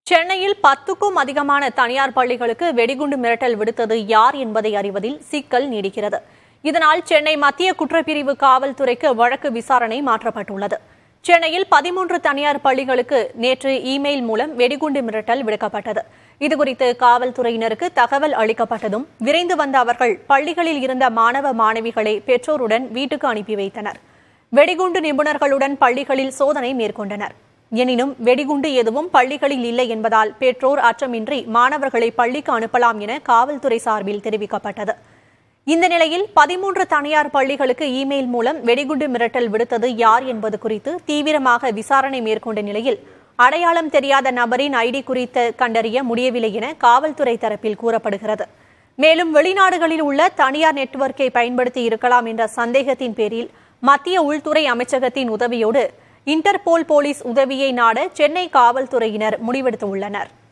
சென்னையில் பத்துக்கும் அதிகமான தனியார் பள்ளிகளுக்கு வெடிகுண்டு மிரட்டல் விடுத்தது யார் என்பதை அறிவதில் சிக்கல் நீடிக்கிறது இதனால் சென்னை மத்திய குற்றப்பிரிவு காவல்துறைக்கு வழக்கு விசாரணை மாற்றப்பட்டுள்ளது சென்னையில் பதிமூன்று தனியார் பள்ளிகளுக்கு நேற்று இமெயில் மூலம் வெடிகுண்டு மிரட்டல் விடுக்கப்பட்டது இதுகுறித்து காவல்துறையினருக்கு தகவல் அளிக்கப்பட்டதும் விரைந்து வந்த அவர்கள் பள்ளிகளில் இருந்த மாணவ மாணவிகளை பெற்றோருடன் வீட்டுக்கு அனுப்பி வைத்தனர் வெடிகுண்டு நிபுணர்களுடன் பள்ளிகளில் சோதனை மேற்கொண்டனர் எனினும் வெடிகுண்டு எதுவும் பள்ளிகளில் இல்லை என்பதால் பெற்றோர் அச்சமின்றி மாணவர்களை பள்ளிக்கு அனுப்பலாம் என காவல்துறை சார்பில் தெரிவிக்கப்பட்டது இந்த நிலையில் பதிமூன்று தனியார் பள்ளிகளுக்கு இமெயில் மூலம் வெடிகுண்டு மிரட்டல் விடுத்தது யார் என்பது குறித்து தீவிரமாக விசாரணை மேற்கொண்ட நிலையில் அடையாளம் தெரியாத நபரின் ஐடி குறித்து கண்டறிய முடியவில்லை என காவல்துறை தரப்பில் கூறப்படுகிறது மேலும் வெளிநாடுகளில் உள்ள தனியார் நெட்வொர்க்கை பயன்படுத்தி இருக்கலாம் என்ற சந்தேகத்தின் பேரில் மத்திய உள்துறை அமைச்சகத்தின் உதவியோடு இன்டர்போல் போலீஸ் உதவியை நாட சென்னை காவல்துறையினர் முடிவெடுத்துள்ளனர்